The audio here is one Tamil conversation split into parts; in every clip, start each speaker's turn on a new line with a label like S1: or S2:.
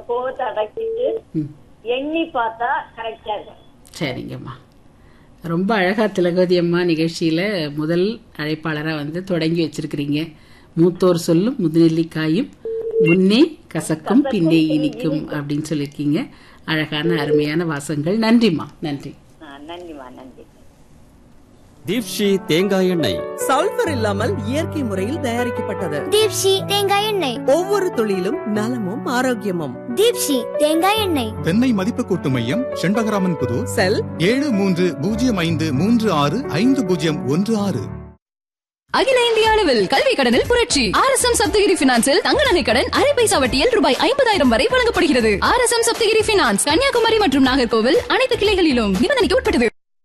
S1: கோவத்தை அடக்கிட்டு
S2: ம்
S1: எண்ணி பார்த்தா கரெக்டா இருக்கும்
S2: சரிங்கம்மா ரொம்ப அழகா திலகவதி அம்மா நிகழ்ச்சியில முதல் அழைப்பாளரா வந்து தொடங்கி வச்சிருக்கிறீங்க மூத்தோர் சொல்லும் முதுநெல்லிக்காயும் முன்னே கசக்கும் பின்னே இனிக்கும் அப்படின்னு சொல்லியிருக்கீங்க அழகான அருமையான வாசங்கள் நன்றிம்மா நன்றி
S1: ஆ, நன்றிம்மா நன்றி
S3: தீப்ஷி தேங்காய் எண்ணெய்
S4: சல்பர் இல்லாமல் இயற்கை முறையில் தயாரிக்கப்பட்டது
S5: தீப்ஷி தேங்காய் எண்ணெய்
S4: ஒவ்வொரு துளியிலும் நலமும் ஆரோக்கியமும்
S5: தீப்ஷி தேங்காய் எண்ணெய்
S6: தென்னை மதிப்பு கூட்டு மையம் செண்பகராமன் புதூர்
S4: செல்
S6: ஏழு மூன்று பூஜ்ஜியம் ஐந்து மூன்று ஆறு ஐந்து பூஜ்ஜியம் ஒன்று ஆறு
S7: அகில இந்திய அளவில் கல்வி கடனில் புரட்சி ஆர் எஸ் எம் சப்தகிரி பினான்சில் தங்க நகை கடன் அரை பைசா வட்டியில் ரூபாய் ஐம்பதாயிரம் வரை வழங்கப்படுகிறது R S M Saptagiri finance Kanyakumari மற்றும் நாகர்கோவில் அனைத்து கிளைகளிலும் நிபந்தனைக்கு உட்பட்டது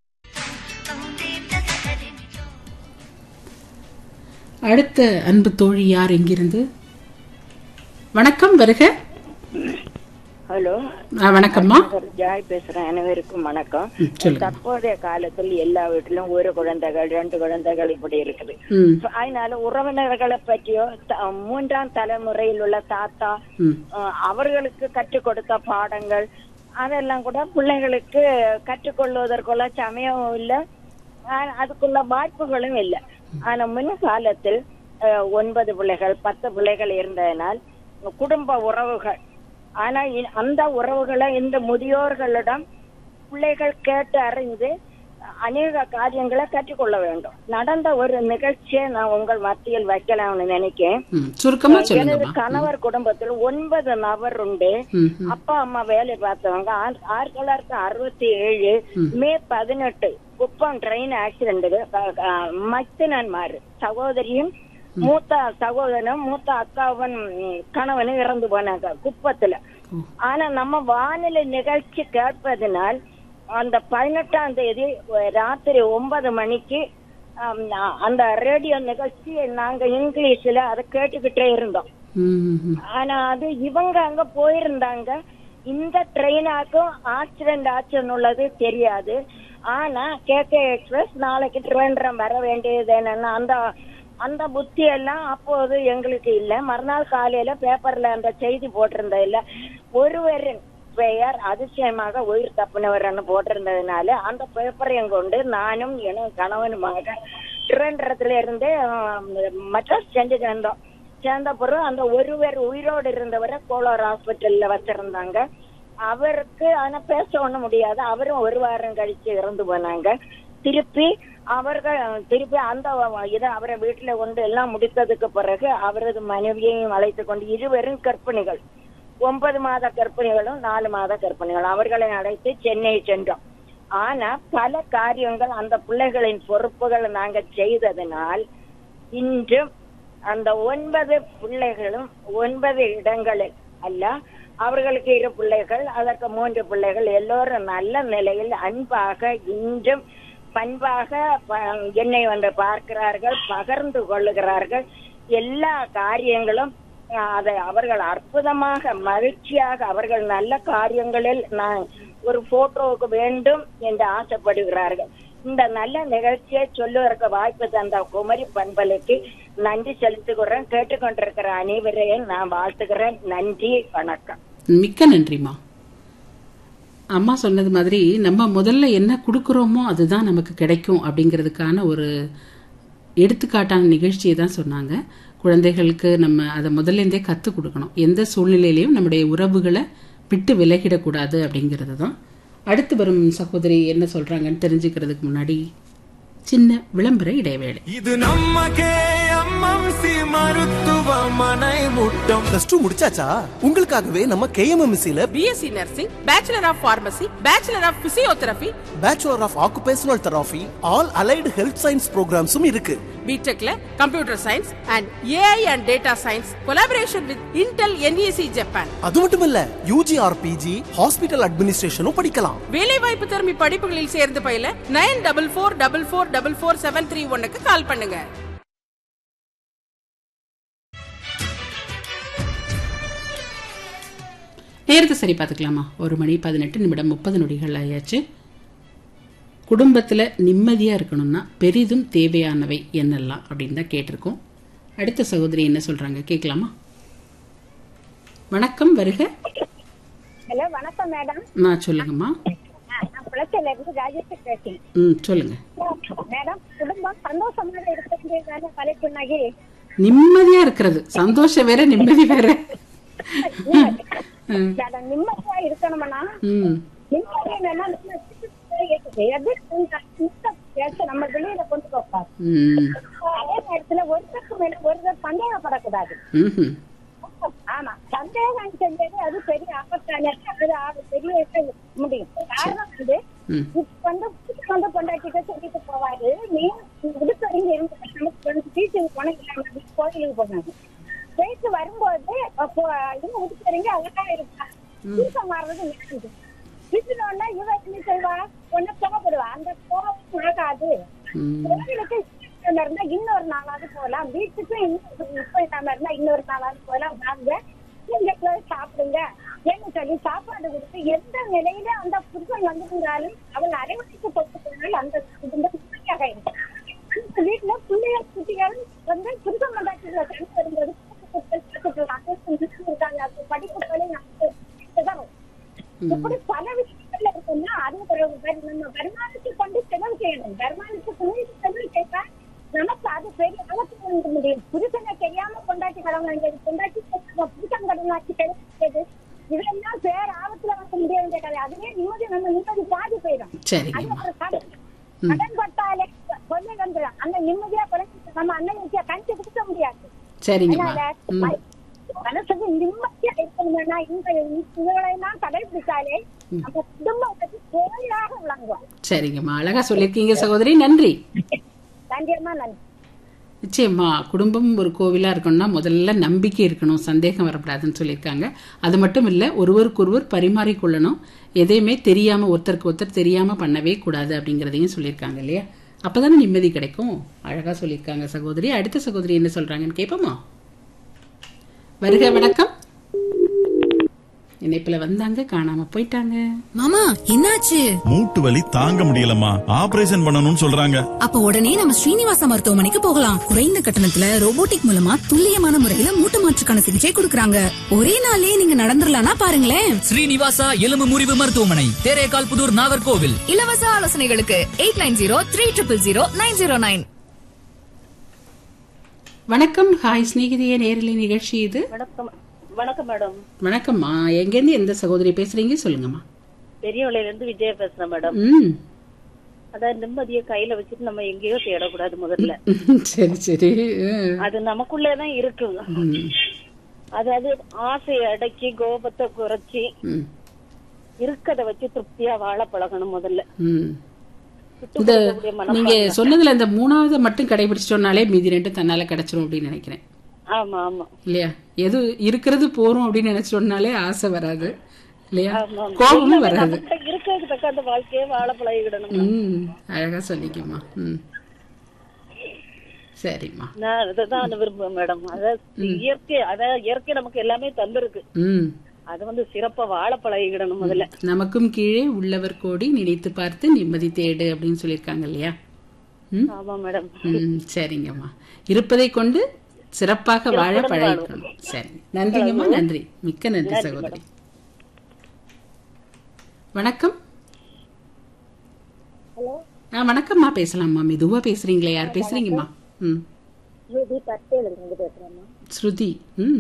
S2: அடுத்த அன்பு தோழி யார் எங்கிருந்து வணக்கம் வருக
S8: ஹலோ
S2: ஆ, வணக்கம்மா
S8: ஜாய் பேசுறேன் அனைவருக்கும் வணக்கம்
S2: ம், சொல்லுங்க
S8: தற்போதைய காலத்தில் எல்லா வீட்டிலும் ஒரு குழந்தைகள் ரெண்டு குழந்தைகள் இப்படி இருக்குது
S2: ம்
S8: So, அதனால உறவினர்களை பற்றியோ த- மூன்றாம் தலைமுறையில் உள்ள தாத்தா
S2: ம்
S8: அஹ், அவர்களுக்கு கற்றுக் கொடுத்த பாடங்கள் அதெல்லாம் கூட பிள்ளைகளுக்கு கற்றுக்கொள்வதற்குள்ள சமயமும் இல்லை அதுக்குள்ள வாய்ப்புகளும் இல்லை ஆனா முன் காலத்தில் அஹ், ஒன்பது பிள்ளைகள் பத்து பிள்ளைகள் இருந்ததனால் குடும்ப உறவுகள் ஆனா இ- அந்த உறவுகளை இந்த முதியோர்களிடம் பிள்ளைகள் கேட்டு அறிந்து அநேக காரியங்களை கற்றுக்கொள்ள வேண்டும் நடந்த ஒரு நிகழ்ச்சியை நான் உங்கள் மத்தியில் வைக்கலாம்னு நினைக்கிறேன்
S2: ம் சுருக்கமா
S8: எனது
S2: சொல்லுங்கம்மா
S8: கணவர் குடும்பத்தில் ஒன்பது நபர் உண்டு
S2: ம் ம்
S8: அப்பா அம்மா வேலை பார்த்தவங்க ஆ- ஆயிரத்தி தொள்ளாயிரத்தி அறுபத்தி ஏழு மே பதினெட்டு குப்பம் ட்ரெயின் ஆக்சிடென்ட் மத்தினன்மாரு சகோதரியும் மூத்த சகோதரனும் மூத்த அக்காவும் ம், கணவனும் இறந்து போனாங்க குப்பத்துல ஆனா நம்ம வானிலை நிகழ்ச்சி கேட்பதனால் அந்த பதினெட்டாம் தேதி ராத்திரி ஒன்பது மணிக்கு ஆம், அந்த ரேடியோ நிகழ்ச்சி நாங்க இங்கிலீஷ்ல அதை கேட்டுக்கிட்டே இருந்தோம்
S2: ம் ம், ம்
S8: ஆனா அது இவங்க அங்க போயிருந்தாங்க இந்த ட்ரெயினாக்கும் ஆக்சிடென்ட் ஆச்சுன்னு உள்ளது தெரியாது ஆனா கே கே எக்ஸ்பிரஸ் நாளைக்கு ட்ரிவேண்ட்ரம் வர வேண்டியது என்னன்னா அந்த அந்த புத்தி எல்லாம் அப்போது எங்களுக்கு இல்ல மறுநாள் காலையில பேப்பர்ல அந்த செய்தி போட்டிருந்ததுல ஒருவரின் பெயர் அதிசயமாக உயிர் தப்பினவர்னு போட்டிருந்ததுனால அந்த பேப்பரையும் கொண்டு நானும் என் கணவனுமாக திருவனந்தபுரத்துல இருந்து மட்ராஸ் சென்று சேர்ந்தோம் சேர்ந்த பிறகு அந்த ஒருவர் உயிரோடு இருந்தவரை கோலார் ஹாஸ்பிட்டல்ல வச்சிருந்தாங்க அவருக்கு ஆனா பேச ஒண்ணும் முடியாது அவரும் ஒரு வாரம் கழிச்சு இறந்து போனாங்க திருப்பி அவர்கள் திருப்பி அந்த இதை அவரை வீட்டுல கொண்டு எல்லாம் முடித்ததுக்கு பிறகு அவரது மனைவியையும் அழைத்து கொண்டு இருவரும் கர்ப்பிணிகள் ஒன்பது மாத கர்ப்பிணிகளும் நாலு மாத கர்ப்பிணிகளும் அவர்களை அழைத்து சென்னை சென்றோம் ஆனா பல காரியங்கள் அந்த பிள்ளைகளின் பொறுப்புகள் நாங்க செய்ததனால் இன்றும் அந்த ஒன்பது பிள்ளைகளும் ஒன்பது இடங்களில் அல்ல அவர்களுக்கு இரு பிள்ளைகள் அதற்கு மூன்று பிள்ளைகள் எல்லோரும் நல்ல நிலையில் அன்பாக இன்றும் பண்பாக ப- என்னை வந்து பார்க்கிறார்கள் பகிர்ந்து கொள்ளுகிறார்கள் எல்லா காரியங்களும் அஹ், அதை அவர்கள் அற்புதமாக மகிழ்ச்சியாக அவர்கள் நல்ல காரியங்களில் நான் ஒரு போட்டோவுக்கு வேண்டும் என்று ஆசைப்படுகிறார்கள் இந்த நல்ல நிகழ்ச்சியை சொல்லுவதற்கு வாய்ப்பு தந்த குமரி பண்பலுக்கு நன்றி செலுத்துகிறேன் கேட்டுக்கொண்டிருக்கிற அனைவரையும் நான் வாழ்த்துகிறேன் நன்றி வணக்கம்
S2: மிக்க நன்றிம்மா அம்மா சொன்னது மாதிரி நம்ம முதல்ல என்ன கொடுக்குறோமோ அதுதான் நமக்கு கிடைக்கும் அப்படிங்கிறதுக்கான ஒரு எடுத்துக்காட்டான நிகழ்ச்சியை தான் சொன்னாங்க குழந்தைகளுக்கு நம்ம அதை முதல்ல இருந்தே கற்றுக் கொடுக்கணும் எந்த சூழ்நிலையிலையும் நம்முடைய உறவுகளை விட்டு விலகிடக்கூடாது அப்படிங்கிறது தான் அடுத்து வரும் சகோதரி என்ன சொல்றாங்கன்னு தெரிஞ்சுக்கிறதுக்கு முன்னாடி சின்ன விளம்பர இடைவேளை
S3: இது நம்ம கேஎம்எம்சி மருத்துவமனை முட்டம்
S9: பிளஸ் டூ முடிச்சாச்சா உங்களுக்காகவே நம்ம கேஎம்எம்சில
S4: B Sc nursing bachelor of pharmacy bachelor of physiotherapy
S9: bachelor of occupational therapy all allied health science ப்ரோக்ராம்ஸும் இருக்கு
S4: பிடெக்ல computer science and AI and data science collaboration with Intel NEC Japan
S9: அது மட்டும் இல்ல யூஜி ஆர் பிஜி ஹாஸ்பிட்டல் அட்மினிஸ்ட்ரேஷனும் படிக்கலாம்
S4: வேலைவாய்ப்பு திறமை படிப்புகளில் சேர்ந்து பயில nine double four double four double four seven three ஒன்னுக்கு கால் பண்ணுங்க
S2: நேரத்தை சரி பார்த்துக்கலாமா ஒரு மணி பதினெட்டு நிமிடம் முப்பது நொடிகள் ஆயாச்சு குடும்பத்தில் நிம்மதியாக இருக்கணும்னா பெரிதும் தேவையானவை என்னெல்லாம் அப்படின்னு தான் கேட்டிருக்கோம் அடுத்த சகோதரி என்ன சொல்கிறாங்க கேட்கலாமா வணக்கம் வருக
S8: ஹலோ வணக்கம் மேடம்
S2: நான் சொல்லுங்கம்மா
S8: நான் குளத்தில இருந்து ராஜேஷ் பேசுறேன்
S2: ம் சொல்லுங்க
S8: மேடம் குடும்பம் சந்தோஷமாக இருக்கிறது தலைப்பு நகி
S2: நிம்மதியா இருக்கிறது சந்தோஷம் வேற நிம்மதி வேற ம்,
S8: மேடம் நிம்மதியா இருக்கணும்னா
S2: ம்
S8: நிம்மதி என்னன்னா நம்ம எது பேச நம்ம வெளியில கொண்டு போகாது
S2: ம்
S8: அதே நேரத்துல ஒருத்தருக்கு மேல ஒருத்தர் சந்தேகப்படக்கூடாது
S2: ம்ஹும்.
S8: ஆமா சந்தேகம் செஞ்சது அது பெரிய ஆபத்தான அது ஆ- பெரிய இது முடியும் காரணம் வந்து
S2: ம்.
S8: இப்ப வந்து புதுசு வந்து பொண்டாட்டிட்ட சொல்லிட்டு போவாரு நீ விடுத்தறிஞ்சு இருந்து நமக்கு வந்து பீச்சுக்கு போன இல்லாம கோயிலுக்கு போனாங்க போயிட்டு வரும்போது அப்போ இன்னும் விடுத்தறிஞ்சு அழகா இருக்கா புதுசம் மாறுறது நினைக்குது வீட்டுல இவ என்ன செய்வா ஒன்னு கோவப்படுவா அந்த கோபம் ஆகாது
S2: ம்.
S8: கோவிலுக்கு இல்லாம இருந்தா இன்னொரு நாளாவது போகலாம் வீட்டுக்கு இன்னும் இப்ப இல்லாம இருந்தா இன்னொரு நாளாவது போகலாம் வாங்க நீங்க போய் சாப்பிடுங்க ஏன்னு சொல்லி சாப்பாடு கொடுத்து எந்த நிலையில அந்த புருஷன் வந்திருந்தாலும் அவள் அரவணைக்கு போட்டு போனால் அந்த குடும்பம் சுமையாக இருக்கும் அந்த வீட்டுல பிள்ளைய குட்டிகள் வந்து புருஷன் மண்டாட்டிகளை கண்டு வரும்போது இருக்காங்க அது படிப்புகளை தான் இப்படி பல விஷயங்கள்ல இருக்குன்னா அது ஒரு வரு- நம்ம வருமானத்தை கொண்டு செலவு செய்யணும் வருமானத்துக்கு செலவு செய்தா நமக்கு அது பெரிய ஆபத்து வந்து முடியும் புருஷனை தெரியாம கொண்டாட்டி கடன் வாங்கியது கொண்டாட்டி நம்ம புருஷன் கடன் வாங்கி கிடைச்சது இதெல்லாம் பேர் ஆபத்துல வந்து முடியாது கதை அதுவே நிம்மதி நம்ம நிம்மதி பாதி போயிடும் அது
S2: சரிங்கம்மா
S8: ஒரு கடன் கடன் பட்டாலே கொள்ளை வந்துடும் அந்த நிம்மதியா குறைஞ்சி நம்ம அண்ணன் கணிச்சு கொடுக்க முடியாது
S2: சரிங்கம்மா
S8: அதனால
S2: ம்
S8: மனசுக்கு நிம்மதியா இருக்கணும்னா இந்த இதெல்லாம் கடைபிடிச்சாலே நம்ம குடும்பம் பத்தி கோயிலாக விளங்குவோம்
S2: சரிங்கம்மா அழகா சொல்லியிருக்கீங்க சகோதரி நன்றி
S8: நன்றியம்மா நன்றி
S2: நிச்சயமா குடும்பம் ஒரு கோவிலா இருக்கணும்னா முதல்ல நம்பிக்கை இருக்கணும் சந்தேகம் வரக்கூடாதுன்னு சொல்லியிருக்காங்க அது மட்டும் இல்ல ஒருவருக்கொருவர் பரிமாறிக்கொள்ளணும் எதையுமே தெரியாம ஒருத்தருக்கு ஒருத்தர் தெரியாம பண்ணவே கூடாது அப்படிங்கறதையும் சொல்லியிருக்காங்க இல்லையா அப்பதானே நிம்மதி கிடைக்கும் அழகா சொல்லியிருக்காங்க சகோதரி அடுத்த சகோதரி என்ன சொல்றாங்கன்னு கேட்போமா வருக வணக்கம் இணைப்புல வந்தாங்க காணாம போயிட்டாங்க
S10: மாமா என்னாச்சு
S11: மூட்டு வலி தாங்க முடியலம்மா ஆபரேஷன் பண்ணணும்னு சொல்றாங்க
S10: அப்ப உடனே நம்ம ஸ்ரீனிவாச மருத்துவமனைக்கு போகலாம் குறைந்த கட்டணத்துல ரோபோட்டிக் மூலமா துல்லியமான முறையில மூட்டு மாற்றுக்கான சிகிச்சை கொடுக்கறாங்க ஒரே நாள்லயே நீங்க நடந்துடலாம்னா பாருங்களேன்
S12: ஸ்ரீனிவாசா எலும்பு முறிவு மருத்துவமனை தேரேகால் புதூர் நாகர்கோவில்
S7: இலவச ஆலோசனைகளுக்கு eight nine zero three triple zero nine zero nine
S2: வணக்கம் ஹாய் ஸ்நேகிதிய நேரலை நிகழ்ச்சி இது
S1: வணக்கம் வணக்கம் மேடம்
S2: வணக்கம்மா எங்கேருந்து எந்த சகோதரி பேசுறீங்க சொல்லுங்கம்மா
S1: பெரியவளையில இருந்து விஜயா பேசுறேன் மேடம்
S2: ம்
S1: அதான் நிம்மதியை கையில வச்சுட்டு நம்ம எங்கேயோ தேடக்கூடாது முதல்ல
S2: சரி சரி ம்.
S1: அது நமக்குள்ளேதான் இருக்கு
S2: ம்.
S1: அதாவது ஆசையை அடக்கி கோபத்தை குறைச்சி
S2: ம்.
S1: இருக்கத வச்சு திருப்தியா வாழ பழகணும் முதல்ல
S2: ம்.
S1: விட்டு
S2: இந்த
S1: கொடுக்கக்கூடிய
S2: நீங்க
S1: மனப்பான்மை.
S2: சொன்னதுல இந்த மூணாவது மட்டும் கடைபிடிச்சிட்டோம்னாலே மீதி ரெண்டு தன்னால கிடைச்சிரும் அப்படின்னு நினைக்கிறேன்
S1: ஆமா ஆமா
S2: இல்லையா எது இருக்கிறது போறோம் அப்படின்னு நினைச்சிட்டோம்னாலே ஆசை வராது இல்லையா
S1: ஆமா, ஆமா.
S2: கோபமும்
S1: எல்லாமே
S2: வராது
S1: நமக்கு இருக்கிறதுக்கு தக்க அந்த வாழ்க்கையை வாழ பழகிடணும்
S2: ம் அழகா சொல்லிக்கம்மா ம் சரிம்மா
S1: நான் அதுதான் விரும்புவேன் மேடம் அதாவது இயற்கை அதாவது இயற்கை நமக்கு எல்லாமே தந்திருக்கு
S2: ம்
S1: அது வந்து சிறப்பா வாழ பழகிடணும் முதல்ல
S2: நமக்கும் கீழே உள்ளவர் கோடி நினைத்து பார்த்து நிம்மதி தேடு அப்படின்னு சொல்லியிருக்காங்க இல்லையா ம்
S1: ஆமா மேடம்
S2: ம் சரிங்கம்மா இருப்பதை கொண்டு சிறப்பாக வாழ
S1: சிறப்புடன்
S2: பழகிக்கணும் சரி நன்றிங்கம்மா நன்றி மிக்க நன்றி சகோதரி வணக்கம் ஆ வணக்கம்மா பேசலாம்மா மெதுவா பேசுறீங்களே யார் பேசுறீங்கம்மா ம்
S8: ஸ்ருதி பட்டேல இருந்து பேசுறேம்மா
S2: ஸ்ருதி ம்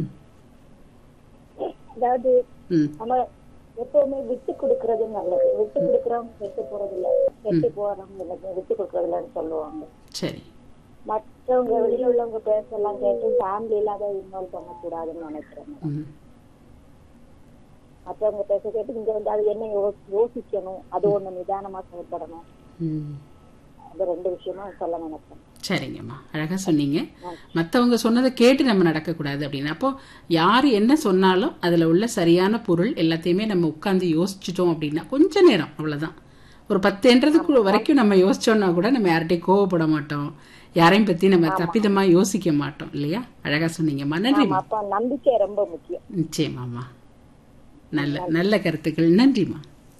S8: அதாவது
S2: ம்
S8: நம்ம எப்பவுமே விட்டு கொடுக்கறது நல்லது விட்டு கொடுக்கறவங்க கெட்டு போறது இல்ல கெட்டு போறவங்க விட்டு கொடுக்கறது இல்லைன்னு சொல்லுவாங்க
S2: சரி
S8: மற்றவங்க வெளியில உள்ளவங்க பேசலாம் கேட்டு ஃபேமிலியில அதை இன்வால்வ் பண்ணக்கூடாதுன்னு நினைக்கிறேன்
S2: ம்
S8: மற்றவங்க பேச கேட்டு இங்க வந்து அது என்ன யோ- யோசிக்கணும் அது ஒண்ணு நிதானமா செயல்படணும்
S2: ம்
S8: அது ரெண்டு விஷயமா சொல்ல நினைப்பேன்
S2: சரிங்கம்மா அழகா சொன்னீங்க மத்தவங்க சொன்னதை கேட்டு நம்ம நடக்கக்கூடாது அப்படின்னு அப்போ யார் என்ன சொன்னாலும் அதுல உள்ள சரியான பொருள் எல்லாத்தையுமே நம்ம உட்கார்ந்து யோசிச்சிட்டோம் அப்படின்னா கொஞ்ச நேரம் அவ்வளவுதான் ஒரு பத்துன்றதுக்கு வரைக்கும் நம்ம யோசிச்சோம்னா கூட நம்ம யார்கிட்டயும் கோவப்பட மாட்டோம் யாரையும் பத்தி நம்ம தப்பிதமா யோசிக்க மாட்டோம் இல்லையா அழகா சொன்னீங்கம்மா நன்றிம்மா
S8: அப்ப நம்பிக்கை ரொம்ப முக்கியம்
S2: நிச்சயமாம்மா நல்ல நல்ல கருத்துக்கள் நன்றிம்மா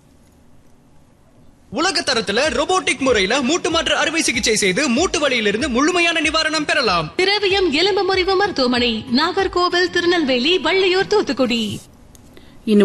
S12: உலக தரத்துல robotic முறையில மூட்டு மாற்று அறுவை சிகிச்சை செய்து மூட்டு வலியிலிருந்து முழுமையான நிவாரணம் பெறலாம்
S7: திரவியம் எலும்பு முறிவு மருத்துவமனை நாகர்கோவில் திருநெல்வேலி வள்ளியூர் தூத்துக்குடி